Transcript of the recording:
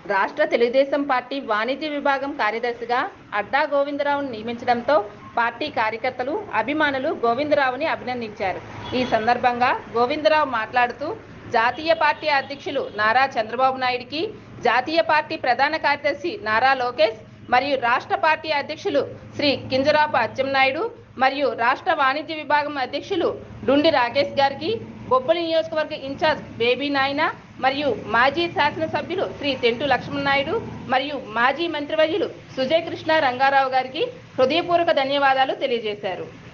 రాష్ట్ర తెలుగుదేశం పార్టీ వాణిజ్య విభాగం కార్యదర్శిగా అడ్డా గోవిందరావును నియమించడంతో పార్టీ కార్యకర్తలు అభిమానులు గోవిందరావుని అభినందించారు ఈ సందర్భంగా గోవిందరావు మాట్లాడుతూ జాతీయ పార్టీ అధ్యక్షులు నారా చంద్రబాబు నాయుడికి జాతీయ పార్టీ ప్రధాన కార్యదర్శి నారా లోకేష్ మరియు రాష్ట్ర పార్టీ అధ్యక్షులు శ్రీ కింజరాపు అచ్చెన్నాయుడు మరియు రాష్ట్ర వాణిజ్య విభాగం అధ్యక్షులు డుండి రాకేష్ గారికి బొబ్బలి నియోజకవర్గ ఇన్ఛార్జ్ బేబీ నాయన మరియు మాజీ శాసనసభ్యులు శ్రీ తెంటు లక్ష్మణ్ నాయుడు మరియు మాజీ మంత్రివర్యులు సుజయ్ కృష్ణ రంగారావు గారికి హృదయపూర్వక ధన్యవాదాలు తెలియజేశారు